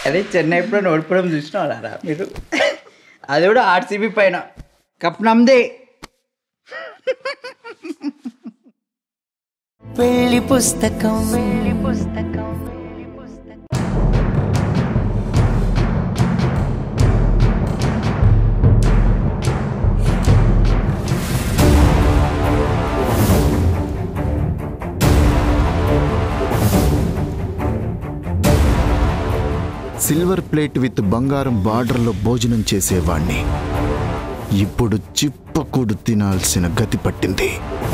అదే చెన్నై ఎప్పుడో ఓడిపోవడం చూసినారా మీరు అది కూడా ఆర్సీబీ పైన కప్ నమ్దే పెళ్లి పుస్తకం సిల్వర్ ప్లేట్ విత్ బంగారం బార్డర్లో భోజనం చేసేవాణ్ణి ఇప్పుడు చిప్పకూడు తినాల్సిన గతి పట్టింది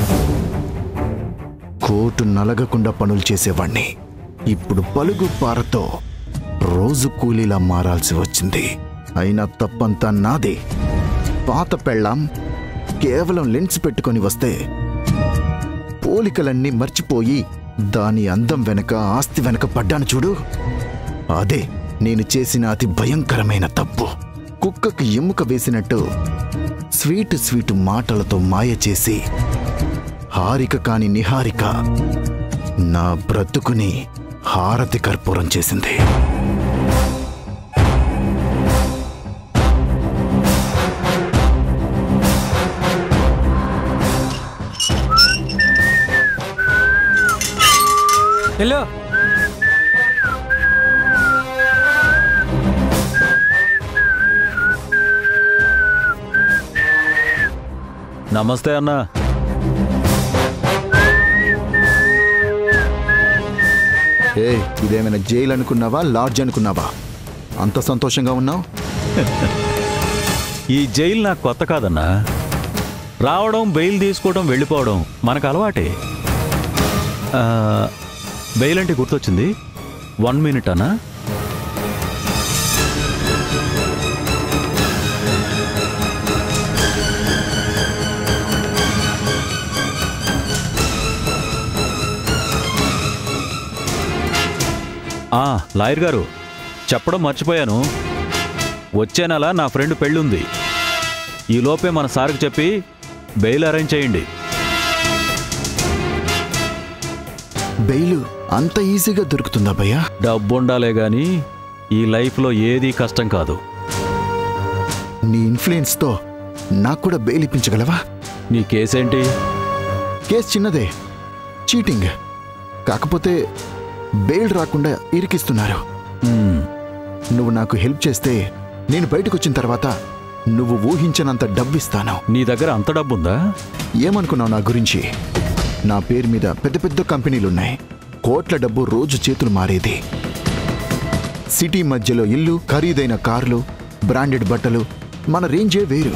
కోటు నలగకుండా పనులు చేసేవాణ్ణి ఇప్పుడు పలుగు పారతో రోజు కూలీలా మారాల్సి వచ్చింది అయినా తప్పంతా నాదే పాత పెళ్ళాం కేవలం లెన్స్ పెట్టుకొని వస్తే పోలికలన్నీ మర్చిపోయి దాని అందం వెనక ఆస్తి వెనక పడ్డాను చూడు అదే నేను చేసిన అతి భయంకరమైన తప్పు కుక్కకు ఎముక వేసినట్టు స్వీట్ స్వీట్ మాటలతో మాయ చేసి హారిక కాని నిహారిక నా బ్రతుకుని హారతి కర్పూరం చేసింది హలో నమస్తే అన్న ఏ ఇదేమైనా జైలు అనుకున్నావా లాడ్జ్ అనుకున్నావా అంత సంతోషంగా ఉన్నావు ఈ జైలు నాకు కొత్త కాదన్నా రావడం బెయిల్ తీసుకోవడం వెళ్ళిపోవడం మనకు అలవాటే ఆ, బెయిల్ అంటే గుర్తొచ్చింది వన్ మినిట్ అన్నా ఆ, లాయర్ గారు చెప్పడం మర్చిపోయాను వచ్చే నెల నా ఫ్రెండ్ పెళ్ళుంది ఈ లోపే మన సార్కి చెప్పి బెయిల్ అరేంజ్ చేయండి బెయిలు అంత ఈజీగా దొరుకుతుందా భయ్యా డబ్బు ఉండాలే గాని ఈ లైఫ్లో ఏదీ కష్టం కాదు నీ ఇన్ఫ్లుయెన్స్తో నాకు కూడా బెయిల్ ఇప్పించగలవా నీ కేసేంటి కేసు చిన్నదే చీటింగ్ కాకపోతే బెయిల్ రాకుండా ఇరికిస్తున్నారు మ్మ్, నువ్వు నాకు హెల్ప్ చేస్తే నేను బయటకు వచ్చిన తర్వాత నువ్వు ఊహించనంత డబ్బిస్తాను నీ దగ్గర అంత డబ్బుందా ఏమనుకున్నావు నా గురించి నా పేరు మీద పెద్ద పెద్ద కంపెనీలున్నాయి కోట్ల డబ్బు రోజు చేతులు మారేది సిటీ మధ్యలో ఇల్లు ఖరీదైన కార్లు బ్రాండెడ్ బట్టలు మన రేంజే వేరు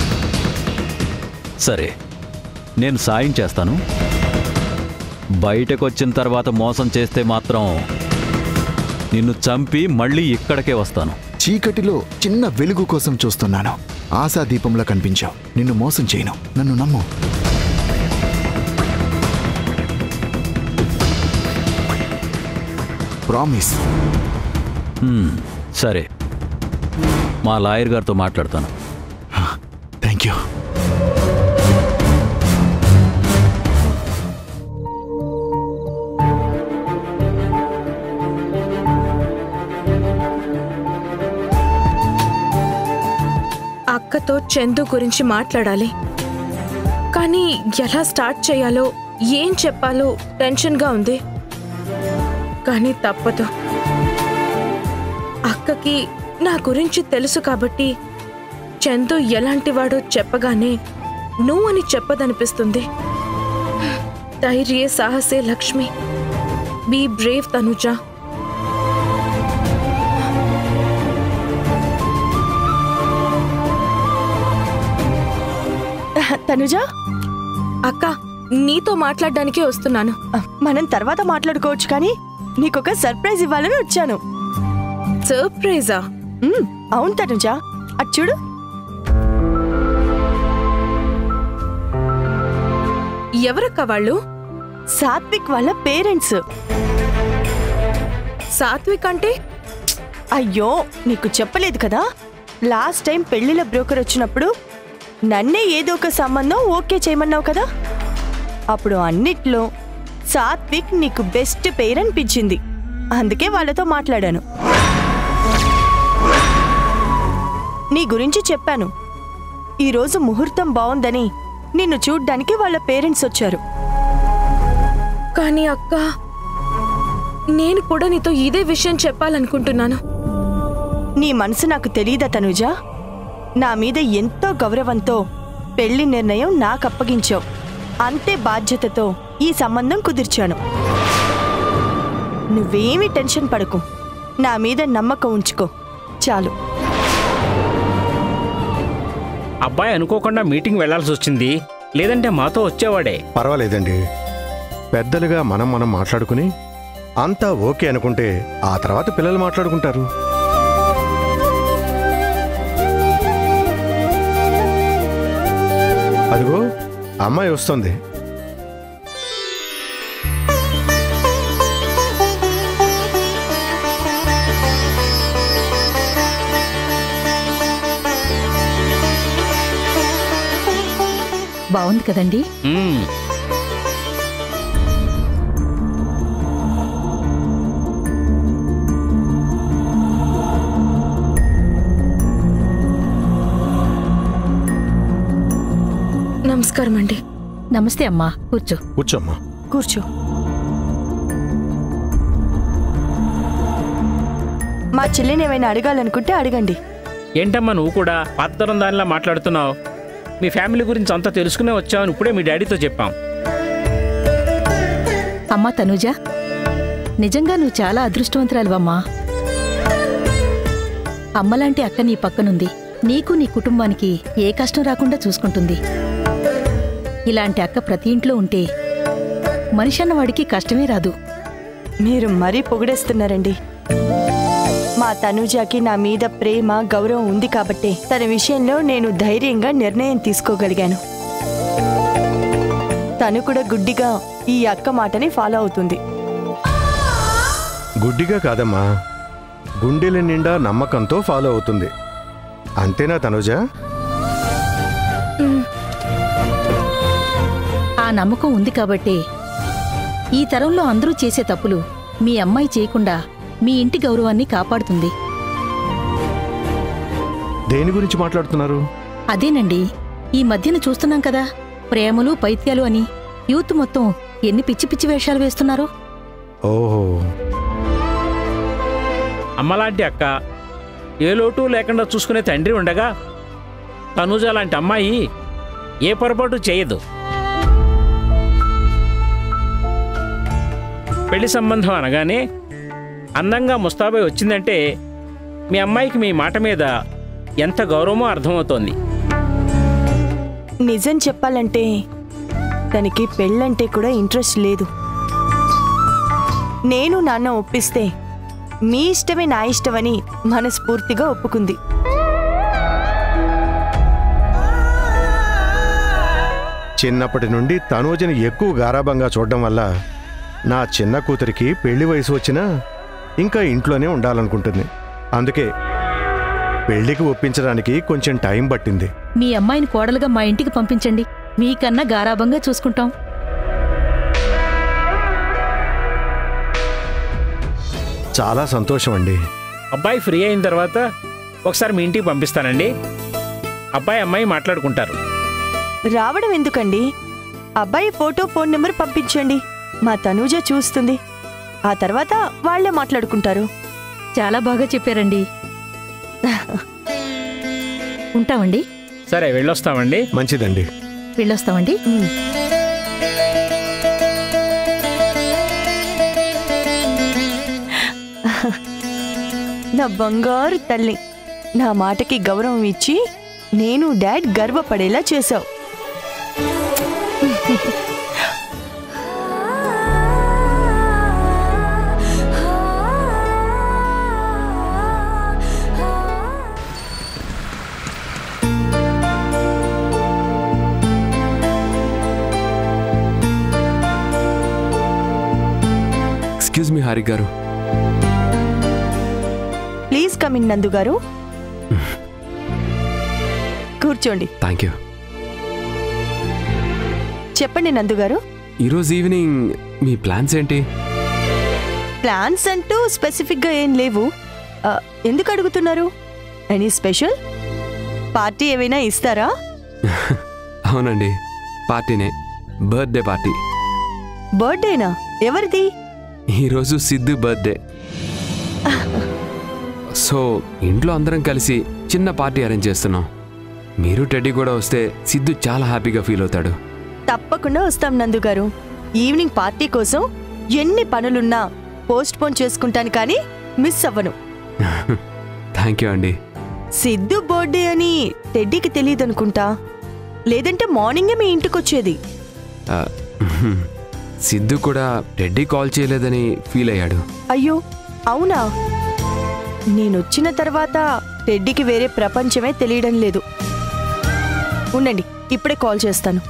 సరే నేను సాయం చేస్తాను బయటకు వచ్చిన తర్వాత మోసం చేస్తే మాత్రం నిన్ను చంపి మళ్ళీ ఇక్కడికే వస్తాను చీకటిలో చిన్న వెలుగు కోసం చూస్తున్నాను ఆశా దీపంలో కనిపించావు నిన్ను మోసం చేయను నన్ను నమ్ము ప్రామిస్ మ్మ్, సరే మా లాయర్ గారితో మాట్లాడతాను థ్యాంక్ యూ అక్కతో చందు గురించి మాట్లాడాలి కానీ ఎలా స్టార్ట్ చేయాలో ఏం చెప్పాలో టెన్షన్గా ఉంది కానీ తప్పదు అక్కకి నా గురించి తెలుసు కాబట్టి చందు ఎలాంటివాడో చెప్పగానే నువ్వు అని చెప్పదనిపిస్తుంది ధైర్యే సాహసే లక్ష్మి బీ బ్రేవ్ తనుజా తనుజ అక్క నీతో మాట్లాడడానికే వస్తున్నాను మనం తర్వాత మాట్లాడుకోవచ్చు కానీ నీకొక సర్ప్రైజ్ ఇవ్వాలని వచ్చాను సర్ప్రైజా మ్మ్, అవును తనుజ అటు చూడు ఎవరక్క వాళ్ళు సాత్విక్ వాళ్ళ పేరెంట్స్ సాత్విక్ అంటే అయ్యో నీకు చెప్పలేదు కదా లాస్ట్ టైం పెళ్లిల బ్రోకర్ వచ్చినప్పుడు నన్నే ఏదో ఒక సంబంధం ఓకే చేయమన్నావు కదా అప్పుడు అన్నిట్లో సాత్విక్ నీకు బెస్ట్ పేరు అనిపించింది అందుకే వాళ్ళతో మాట్లాడాను నీ గురించి చెప్పాను ఈరోజు ముహూర్తం బావుందని నిన్ను చూడ్డానికి వాళ్ళ పేరెంట్స్ వచ్చారు కానీ అక్క నేను కూడా నీతో ఇదే విషయం చెప్పాలనుకుంటున్నాను నీ మనసు నాకు తెలియదా తనుజా నా మీద ఎంతో గౌరవంతో పెళ్లి నిర్ణయం నాకు అప్పగించావు అంతే బాధ్యతతో ఈ సంబంధం కుదిర్చాను నువ్వేమీ టెన్షన్ పడకు నా మీద నమ్మకం ఉంచుకో చాలు అబ్బాయి అనుకోకుండా మీటింగ్ వెళ్లాల్సి వచ్చింది లేదంటే మాతో వచ్చేవాడే పర్వాలేదండి పెద్దలుగా మనం మనం మాట్లాడుకుని అంతా ఓకే అనుకుంటే ఆ తర్వాత పిల్లలు మాట్లాడుకుంటారు అదిగో అమ్మాయి వస్తుంది బాగుంది కదండి మ్మ్. నమస్కారం అండి నమస్తే అమ్మా కూర్చో కూర్చోమ్మా కూర్చో మా చెల్లిని ఏమైనా అడగాలనుకుంటే అడగండి ఏంటమ్మా నువ్వు కూడా పాతరం దానిలా మాట్లాడుతున్నావు మీ ఫ్యామిలీ గురించి అంతా తెలుసుకునే వచ్చావని ఇప్పుడే మీ డాడీతో చెప్పాం అమ్మా తనూజ నిజంగా నువ్వు చాలా అదృష్టవంతురాలువమ్మా అమ్మలాంటి అక్క నీ పక్కనుంది నీకు నీ కుటుంబానికి ఏ కష్టం రాకుండా చూసుకుంటుంది ఇలాంటి అక్క ప్రతి ఇంట్లో ఉంటే మనిషి అన్నవాడికి కష్టమే రాదు మీరు మరీ పొగిడేస్తున్నారండి మా తనుజాకి నా మీద ప్రేమ గౌరవం ఉంది కాబట్టే తన విషయంలో నేను ధైర్యంగా నిర్ణయం తీసుకోగలిగాను తను కూడా గుడ్డిగా ఈ అక్క మాటని ఫాలో అవుతుంది గుడ్డిగా కాదమ్మా గుండెల నిండా నమ్మకంతో ఫాలో అవుతుంది అంతేనా తనుజా ఆ నమ్మకం ఉంది కాబట్టే ఈ తరంలో అందరూ చేసే తప్పులు మీ అమ్మాయి చేయకుండా మీ ఇంటి గౌరవాన్ని కాపాడుతుంది దేని గురించి మాట్లాడుతున్నారు అదేనండి ఈ మధ్యన చూస్తున్నాం కదా ప్రేమలు పైత్యాలు అని యూత్ మొత్తం ఎన్ని పిచ్చి పిచ్చి వేషాలు వేస్తున్నారో ఓహో అమ్మలాంటి అక్క ఏ లోటు లేకుండా చూసుకునే తండ్రి ఉండగా తనూజ లాంటి అమ్మాయి ఏ పొరపాటు చేయదు పెళ్లి సంబంధం అనగానే అందంగా ముస్తాబై వచ్చిందంటే మీ అమ్మాయికి మీ మాట మీద ఎంత గౌరవమో అర్థమవుతోంది నిజం చెప్పాలంటే తనకి పెళ్ళంటే కూడా ఇంట్రెస్ట్ లేదు నేను నాన్న ఒప్పిస్తే మీ ఇష్టమే నా ఇష్టమని మనస్ఫూర్తిగా ఒప్పుకుంది చిన్నప్పటి నుండి తనూజని ఎక్కువ గారాబంగా చూడడం వల్ల నా చిన్న కూతురికి పెళ్లి వయసు వచ్చినా ఇంకా ఇంట్లోనే ఉండాలనుకుంటుంది అందుకే పెళ్లికి ఒప్పించడానికి కొంచెం టైం పట్టింది మీ అమ్మాయిని కోడలుగా మా ఇంటికి పంపించండి మీకన్నా గారాబంగా చూసుకుంటాం చాలా సంతోషం అండి అబ్బాయి ఫ్రీ అయిన తర్వాత ఒకసారి మీ ఇంటికి పంపిస్తానండి అబ్బాయి అమ్మాయి మాట్లాడుకుంటారు రావడం ఎందుకండి అబ్బాయి ఫోటో ఫోన్ నెంబర్ పంపించండి మా తనూజ చూస్తుంది ఆ తర్వాత వాళ్ళే మాట్లాడుకుంటారు చాలా బాగా చెప్పారండి ఉంటామండి సరే వెళ్ళొస్తామండి మంచిదండి వెళ్ళొస్తామండి ఉమ్. నా బంగారు తల్లి నా మాటకి గౌరవం ఇచ్చి నేను డాడ్ గర్వపడేలా చేశావు ఎక్స్క్యూజ్ మీ హారిక్ గారు ప్లీజ్ కమిన్ నందు గారు కూర్చోండి థ్యాంక్ యూ చెప్పండి నందు గారు ఈరోజు ఈవినింగ్ మీ ప్లాన్స్ ఏంటి ప్లాన్స్ అంటూ స్పెసిఫిక్గా ఏం లేవు ఆ, ఎందుకు అడుగుతున్నారు ఎనీ స్పెషల్ పార్టీ ఏమైనా ఇస్తారా అవునండి పార్టీనే బర్త్డే పార్టీ బర్త్డేనా ఎవరిది ఈరోజు సిద్ధు బర్త్డే సో ఇంట్లో అందరం కలిసి చిన్న పార్టీ అరేంజ్ చేస్తున్నాం మీరు టెడ్డీ కూడా వస్తే సిద్ధు చాలా హ్యాపీగా ఫీల్ అవుతాడు తప్పకుండా వస్తాం నందు గారు ఈవినింగ్ పార్టీ కోసం ఎన్ని పనులున్నా పోస్ట్ పోన్ చేసుకుంటాను కానీ మిస్ అవ్వను థ్యాంక్ యూ అండి సిద్ధు బర్త్డే అని టెడ్డీకి తెలియదు అనుకుంటా లేదంటే మార్నింగే మీ ఇంటికొచ్చేది ఆ, సిద్ధు కూడా టెడ్డీ కాల్ చేయలేదని ఫీల్ అయ్యాడు అయ్యో అవునా నేనొచ్చిన తర్వాత టెడ్డీకి వేరే ప్రపంచమే తెలియడం లేదు ఉండండి ఇప్పుడే కాల్ చేస్తాను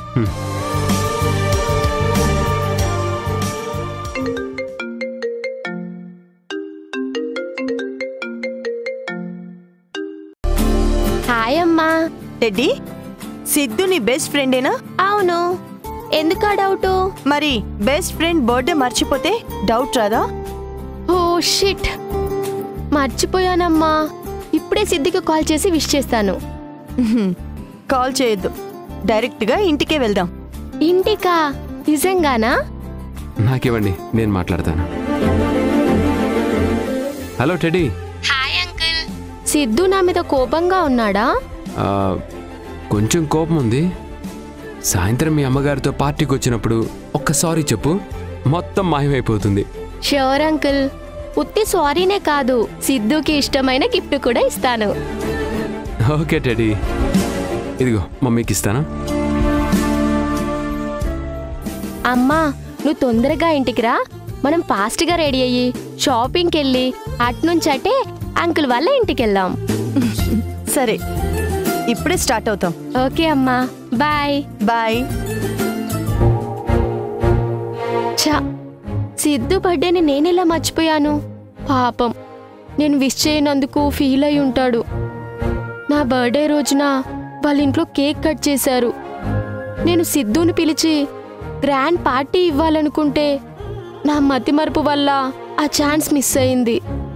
హాయ్ అమ్మా టెడ్డీ సిద్ధు నీ బెస్ట్ ఫ్రెండేనా అవును ఎందుకా డౌట్ మరి బెస్ట్ ఫ్రెండ్ బర్త్డే మర్చిపోతే డౌట్ రాదా ఓ షిట్ మర్చిపోయానమ్మా ఇప్పుడే సిద్ధికి కాల్ చేసి విష్ చేస్తాను ఉహుం. కాల్ చేయొద్దు డైరెక్ట్గా ఇంటికే వెళ్దాం ఇంటికా నిజంగానా నాకివ్వండి నేను మాట్లాడతాను hello teddy hi uncle Siddhu నా మీద కోపంగా ఉన్నాడా ఆ, కొంచెం కోపం ఉంది సాయంత్రం మీ అమ్మగారితో పార్టీకి వచ్చినప్పుడు ఒక్క సారీ చెప్పు మొత్తం మాయమైపోతుంది షూర్ అంకుల్ ఉత్తి సారీనే కాదు సిద్ధుకి ఇష్టమైన గిఫ్ట్ కూడా ఇస్తాను ఓకే టెడీ ఇదిగో మమ్మీకి ఇస్తాను అమ్మా నువ్వు తొందరగా ఇంటికి రా మనం ఫాస్ట్గా రెడీ అయ్యి షాపింగ్కి వెళ్ళి అట్నుంచి అటే అంకుల్ వాళ్ళ ఇంటికి వెళ్దాం సరే ఇప్పుడే స్టార్ట్ అవుతాం ఓకే అమ్మా బాయ్ బాయ్ ఛా సిద్ధు బర్త్డేని నేనెలా మర్చిపోయాను పాపం నేను విష్ చేయనందుకు ఫీల్ అయి ఉంటాడు నా బర్త్డే రోజున వాళ్ళ ఇంట్లో కేక్ కట్ చేశారు నేను సిద్ధుని పిలిచి గ్రాండ్ పార్టీ ఇవ్వాలనుకుంటే నా మతిమరుపు వల్ల ఆ ఛాన్స్ మిస్ అయింది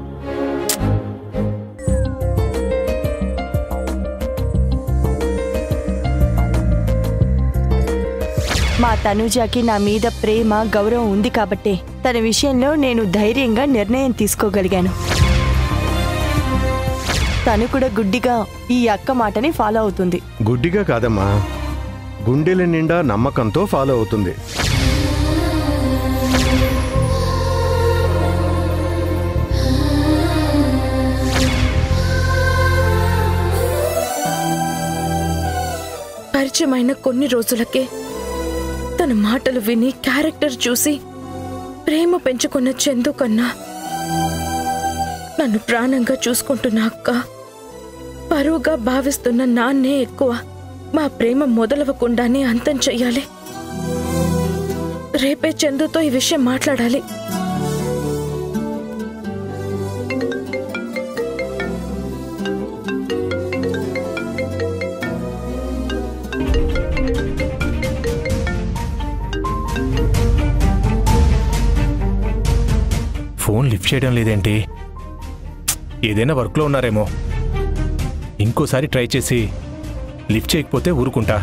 మా తనుజాకి నా మీద ప్రేమ గౌరవం ఉంది కాబట్టే తన విషయంలో నేను ధైర్యంగా నిర్ణయం తీసుకోగలిగాను తను కూడా గుడ్డిగా ఈ అక్క మాటని ఫాలో అవుతుంది గుడ్డిగా కాదమ్మా గుండెల నిండా నమ్మకంతో ఫాలో అవుతుంది పరిచయమైన కొన్ని రోజులకే తన మాటలు విని క్యారెక్టర్ చూసి ప్రేమ పెంచుకున్న చందు కన్నా నన్ను ప్రాణంగా చూసుకుంటున్న అక్క పరువుగా భావిస్తున్న నాన్నే ఎక్కువ మా ప్రేమ మొదలవకుండానే అంతం చెయ్యాలి రేపే చందుతో ఈ విషయం మాట్లాడాలి ఫోన్ లిఫ్ట్ చేయడం లేదేంటి ఏదైనా వర్క్లో ఉన్నారేమో ఇంకోసారి ట్రై చేసి లిఫ్ట్ చేయకపోతే ఊరుకుంటా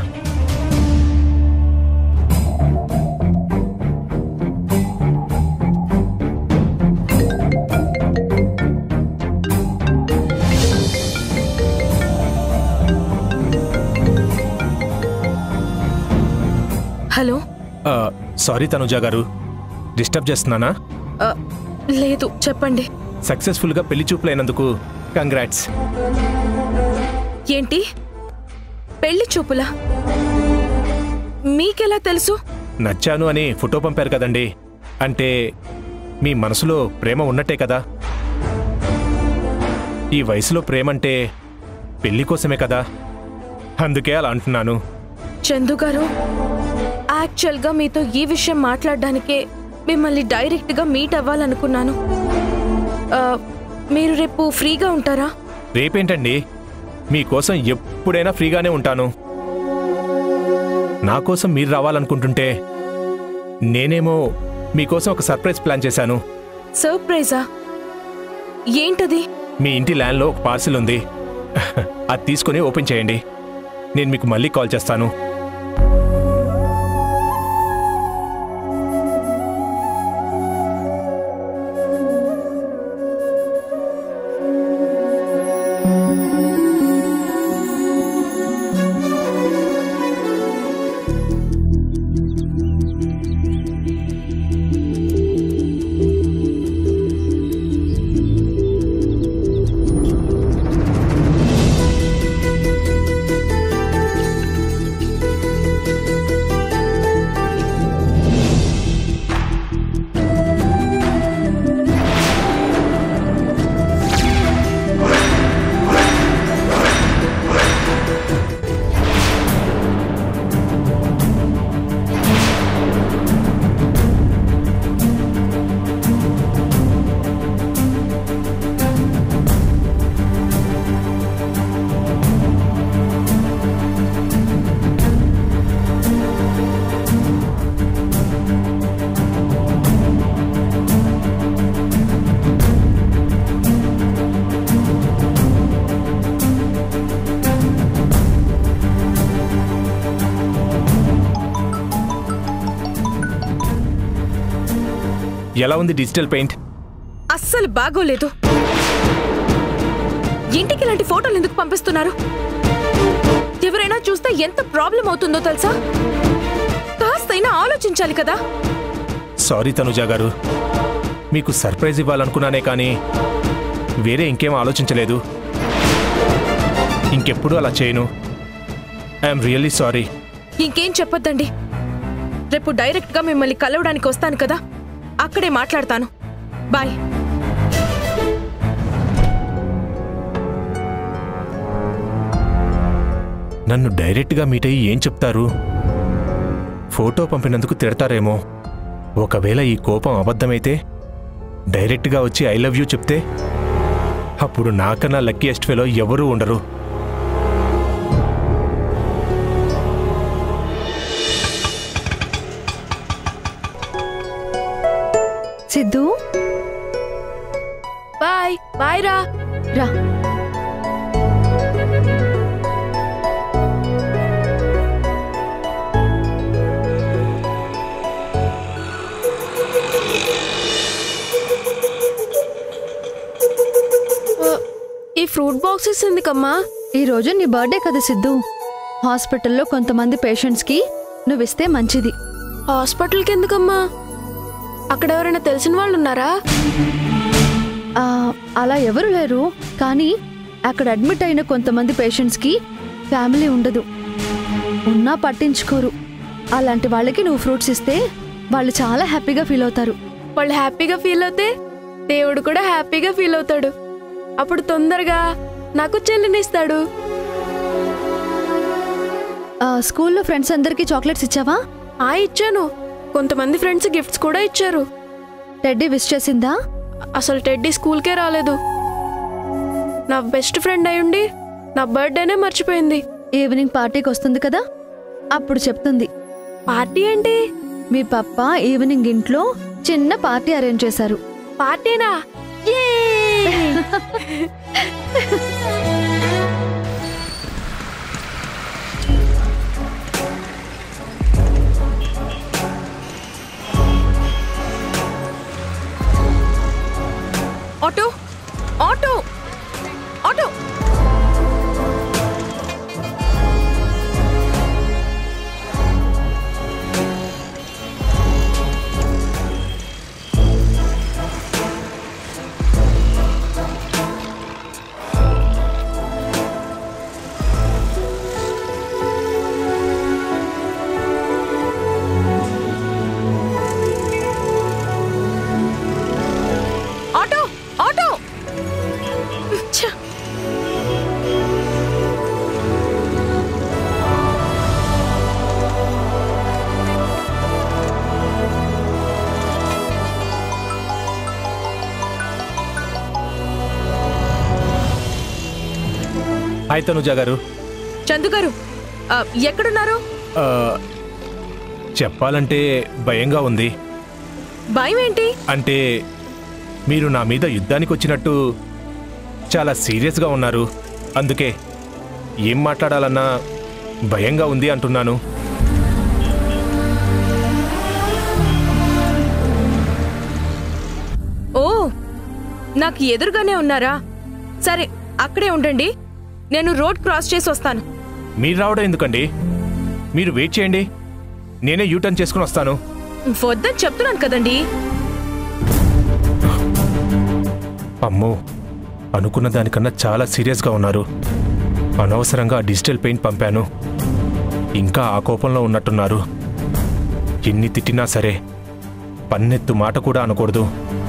హలో ఆ, సారీ తనుజా గారు డిస్టర్బ్ చేస్తున్నానా ఆ, లేదు చెప్పండి సక్సెస్ఫుల్గా పెళ్లి చూపులైనందుకు కంగ్రాట్స్ ఏంటి పెళ్లి చూపులా మీకెలా తెలుసు నచ్చాను అని ఫోటో పంపారు కదండి అంటే మీ మనసులో ప్రేమ ఉన్నట్టే కదా ఈ వయసులో ప్రేమంటే పెళ్లి కోసమే కదా అందుకే అలా అంటున్నాను చందు గారు యాక్చువల్గా మీతో ఈ విషయం మాట్లాడడానికే మిమ్మల్ని డైరెక్ట్గా మీట్ అవ్వాలనుకున్నాను ఆ, మీరు రేపు ఫ్రీగా ఉంటారా రేపేంటండి మీకోసం ఎప్పుడైనా ఫ్రీగానే ఉంటాను నా కోసం మీరు రావాలనుకుంటుంటే నేనేమో మీకోసం ఒక సర్ప్రైజ్ ప్లాన్ చేశాను సర్ప్రైజా ఏంటది మీ ఇంటి ల్యాండ్లో ఒక పార్సిల్ ఉంది అది తీసుకొని ఓపెన్ చేయండి నేను మీకు మళ్ళీ కాల్ చేస్తాను ఎలా ఉంది డిజిటల్ పెయింట్ అస్సలు బాగోలేదు ఇంటికి ఇలాంటి ఫోటోలు ఎందుకు పంపిస్తున్నారు ఎవరైనా చూస్తే ఎంత ప్రాబ్లం అవుతుందో తెలుసా కాస్తైనా ఆలోచించాలి కదా సారీ తనుజా గారు మీకు సర్ప్రైజ్ ఇవ్వాలనుకున్నానే కానీ వేరే ఇంకేం ఆలోచించలేదు ఇంకెప్పుడు అలా చేయను ఐఎమ్ రియల్లీ సారీ ఇంకేం చెప్పొద్దండి రేపు డైరెక్ట్గా మిమ్మల్ని కలవడానికి వస్తాను కదా అక్కడే మాట్లాడతాను బాయ్ నన్ను డైరెక్ట్గా మీట్ అయ్యి ఏం చెప్తారు ఫోటో పంపినందుకు తిడతారేమో ఒకవేళ ఈ కోపం అబద్ధమైతే డైరెక్ట్గా వచ్చి ఐ లవ్ యూ చెప్తే అప్పుడు నాకన్నా లక్కీయెస్ట్ ఫెలో ఎవరూ ఉండరు సిద్ధు బాయ్ బాయ్ రా రా ఈ ఫ్రూట్ బాక్సెస్ ఎందుకమ్మా ఈ రోజు నీ బర్త్డే కదా సిద్ధు హాస్పిటల్లో కొంతమంది పేషెంట్స్కి నువ్వు ఇస్తే మంచిది హాస్పిటల్కి ఎందుకమ్మా అక్కడ ఎవరైనా తెలిసిన వాళ్ళు ఉన్నారా ఆ, అలా ఎవరు లేరు కానీ అక్కడ అడ్మిట్ అయిన కొంతమంది పేషెంట్స్కి ఫ్యామిలీ ఉండదు ఉన్నా పట్టించుకోరు అలాంటి వాళ్ళకి నువ్వు ఫ్రూట్స్ ఇస్తే వాళ్ళు చాలా హ్యాపీగా ఫీల్ అవుతారు వాళ్ళు హ్యాపీగా ఫీల్ అవుతే దేవుడు కూడా హ్యాపీగా ఫీల్ అవుతాడు అప్పుడు తొందరగా నాకు చెల్లినిస్తాడు ఆ, స్కూల్లో ఫ్రెండ్స్ అందరికీ చాక్లెట్స్ ఇచ్చావా ఆ ఇచ్చాను కొంతమంది ఫ్రెండ్స్ గిఫ్ట్స్ కూడా ఇచ్చారు టెడ్డీ విష్ చేసిందా అసలు టెడ్డీ స్కూల్కే రాలేదు నా బెస్ట్ ఫ్రెండ్ అయ్యుండి నా బర్త్డేనే మర్చిపోయింది ఈవినింగ్ పార్టీకి వస్తుంది కదా అప్పుడు చెప్తుంది పార్టీ ఏంటి మీ పప్ప ఈవినింగ్ ఇంట్లో చిన్న పార్టీ అరేంజ్ చేశారు పార్టీనా auto auto auto auto auto ఛ! హాయ్ తనుజా గారు చందు గారు ఆ, ఎక్కడున్నారు ఆ, చెప్పాలంటే భయంగా ఉంది భయం ఏంటి అంటే మీరు నా మీద యుద్ధానికి వచ్చినట్టు చాలా సీరియస్గా ఉన్నారు అందుకే ఏం మాట్లాడాలన్నా భయంగా ఉంది అంటున్నాను ఓ నాకు ఎదురుగానే ఉన్నారా సరే అక్కడే ఉండండి నేను రోడ్ క్రాస్ చేసి వస్తాను మీరు రావడం ఎందుకండి మీరు వెయిట్ చేయండి నేనే యూటర్న్ చేసుకుని వస్తాను వద్దని చెప్తున్నాను కదండి అమ్మో అనుకున్న దానికన్నా చాలా సీరియస్గా ఉన్నారు అనవసరంగా డిజిటల్ పెయింట్ పంపాను ఇంకా ఆ కోపంలో ఉన్నట్టున్నారు ఎన్ని తిట్టినా సరే పన్నెత్తు మాట కూడా అనకూడదు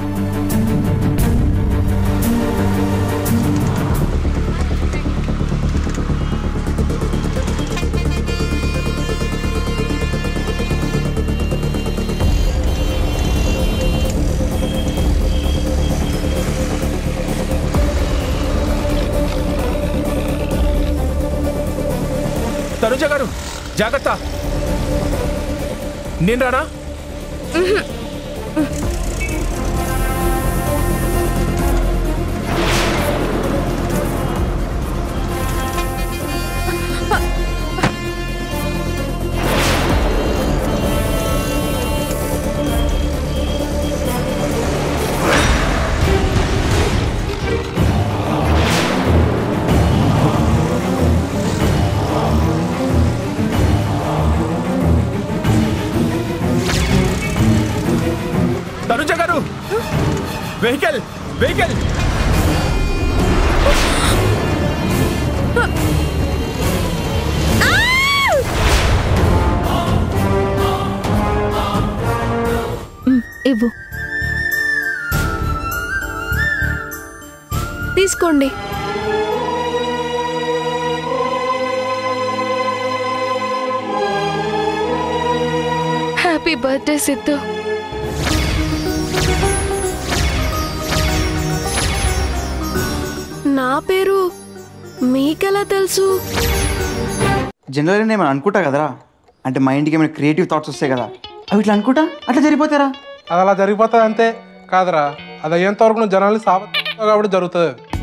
తనుజ గారు జాగ్రత్త నేను రానా తనుజ గారు వెహికల్ వెహికల్ ఇవ్వు తీసుకోండి హ్యాపీ బర్త్డే సిద్ధు నా పేరు మీకెలా తెలుసు జనరల్గా నేను అనుకుంటా కదరా అంటే మైండ్కి ఏమైనా క్రియేటివ్ థాట్స్ వస్తాయి కదా అవి ఇట్లా అనుకుంటా అట్లా జరిగిపోతారా అది అలా జరిగిపోతుంది అంతే కాదురా అది అయ్యేంత వరకు నువ్వు జనాల్ని సాబ కాబట్టి జరుగుతుంది